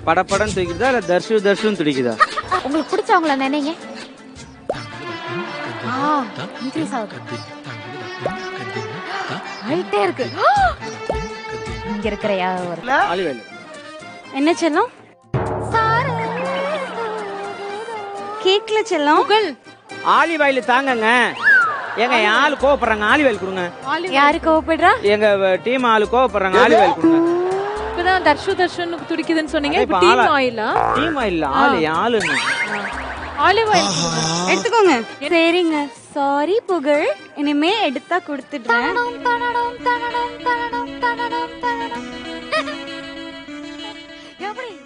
படப்படன்னு துடிக்குதா இல்ல தர்ஷு தர்ஷுன்னு துடிக்குதா உங்களுக்கு பிடிச்சவங்கள நினைங்க ஆ இன்க்ரீஸ் ஆகுது ஆயிட்டே இருக்கு இங்க இருக்கிற யாரோ ஒரு ஆலிவேல் என்ன செல்லம் கேக்கல செல்லம் ஆலிவாயில் தாங்கங்க ஏங்க என் ஆளு கோவப்படுறாங்க ஆலிவேல் கொடுங்க யாரு கோவப்படுறா எங்க டீம் ஆளு கோவப்படுறாங்க ஆலிவேல் கொடுங்க இப்பதான் தர்ஷு தர்ஷன் துடிக்குதுன்னு சொன்னீங்க அதே இப்ப இப்ப டீம் ஆளா- ஆயிலா டீம் இல்ல ஆளு என் ஆளுங்க ஆலிவ் ஆயில் எடுத்துக்கோங்க சரிங்க சாரி புகழ் இனிமே எடுத்தா கொடுத்துடுறேன் எப்படி